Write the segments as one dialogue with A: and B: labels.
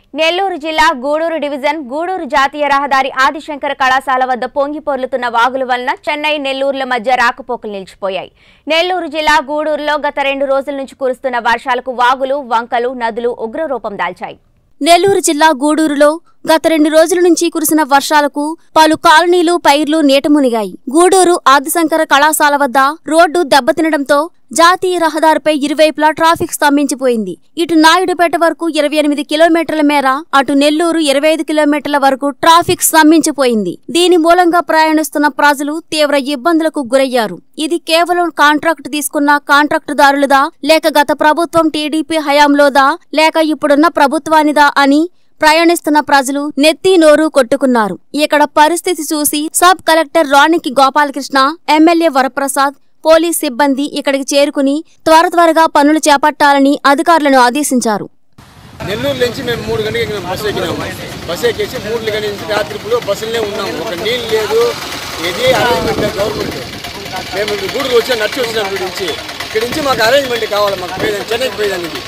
A: నెల్లూరు జిల్లా గూడూరు డివిజన్ గూడూరు జాతీయ రహదారి ఆదిశంకర కళాశాల వద్ద పొంగి పొర్లుతున్న వాగుల వలన చెన్నై నెల్లూరుల మధ్య రాకపోకలు నిలిచిపోయాయి నెల్లూరు జిల్లా గూడూరులో గత రెండు రోజుల నుంచి కురుస్తున్న వర్షాలకు వాగులు వంకలు నదులు ఉగ్రరూపం దాల్చాయి
B: నెల్లూరు జిల్లా గూడూరులో గత రెండు రోజుల నుంచి కురిసిన వర్షాలకు పలు కాలనీలు పైర్లు నీట మునిగాయి గూడూరు ఆదిశంకర కళాశాల వద్ద రోడ్డు దెబ్బతినడంతో జాతీయ రహదారిపై ఇరువైపులా ట్రాఫిక్ స్తంభించిపోయింది ఇటు నాయుడుపేట వరకు ఇరవై ఎనిమిది కిలోమీటర్ల మేర అటు నెల్లూరు ఇరవై ఐదు కిలోమీటర్ల వరకు ట్రాఫిక్ స్తంభించిపోయింది దీని మూలంగా ప్రయాణిస్తున్న ప్రజలు తీవ్ర ఇబ్బందులకు గురయ్యారు ఇది కేవలం కాంట్రాక్ట్ తీసుకున్న కాంట్రాక్టుదారులదా లేక గత ప్రభుత్వం టీడీపీ హయాంలోదా లేక ఇప్పుడున్న ప్రభుత్వానిదా అని ప్రయాణిస్తున్న ప్రజలు నెత్తి నోరు కొట్టుకున్నారు ఇక్కడ పరిస్థితి చూసి సబ్ కలెక్టర్ రాణికి గోపాలకృష్ణ ఎమ్మెల్యే వరప్రసాద్ పోలీస్ సిబ్బంది ఇక్కడికి చేరుకుని త్వర త్వరగా పనులు చేపట్టాలని అధికారులను ఆదేశించారు
C: నెల్లూరు నుంచి మేము మూడు గంటలకి ఎక్కినాం బస్సు ఎక్కినాము బస్సు ఎక్కేసి మూడు గంటల నుంచి రాత్రి ఇప్పుడు బస్సులనే ఉన్నాము ఒక నీళ్ళు లేదు ఇది అరేంజ్మెంట్ లేదు గవర్నమెంట్ మేము ఇప్పుడు గూడూరు వచ్చి నడిచి వచ్చినాం ఇక్కడ నుంచి ఇక్కడ నుంచి మాకు అరేంజ్మెంట్ కావాలి మాకు పోయేదానికి చెన్నైకి పోయేదానికి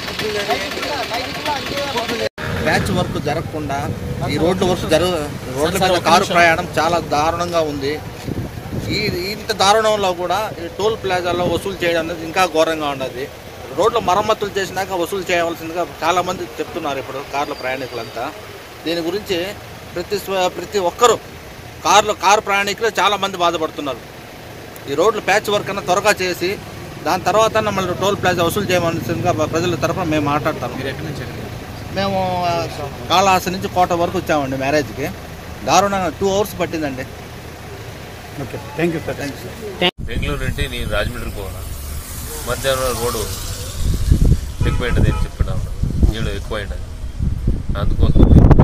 D: ప్యాచ్ వర్క్ జరగకుండా ఈ రోడ్ల వర్క్ జరగ రోడ్ల మీద కారు ప్రయాణం చాలా దారుణంగా ఉంది ఈ ఇంత దారుణంలో కూడా ఈ టోల్ ప్లాజాలో వసూలు చేయడం అనేది ఇంకా ఘోరంగా ఉన్నది రోడ్ల మరమ్మతులు చేసినాక వసూలు చేయవలసిందిగా చాలా మంది చెప్తున్నారు ఇప్పుడు కార్ల ప్రయాణికులంతా దీని గురించి ప్రతి స్వ- ప్రతి ఒక్కరూ కార్లు కారు ప్రయాణికులు చాలా మంది బాధపడుతున్నారు ఈ రోడ్లు ప్యాచ్ వర్క్ అన్న త్వరగా చేసి దాని తర్వాత మళ్ళీ టోల్ ప్లాజా వసూలు చేయవలసిందిగా ప్రజల తరఫున మేము మాట్లాడతాము మేము ఆ, కాళహస్తి నుంచి కోట వరకు వచ్చామండి మ్యారేజ్కి దారుణంగా టూ అవర్స్ పట్టిందండి
E: okay thank you sir
D: thank you sir
F: Bengaluru నుండి నేను రాజమండ్రికి పోవాలా మధ్యాహ్నం రోడ్డు ఎక్కువైంది అని చెప్పిన నీళ్ళు ఎక్కువైంది అందుకోసం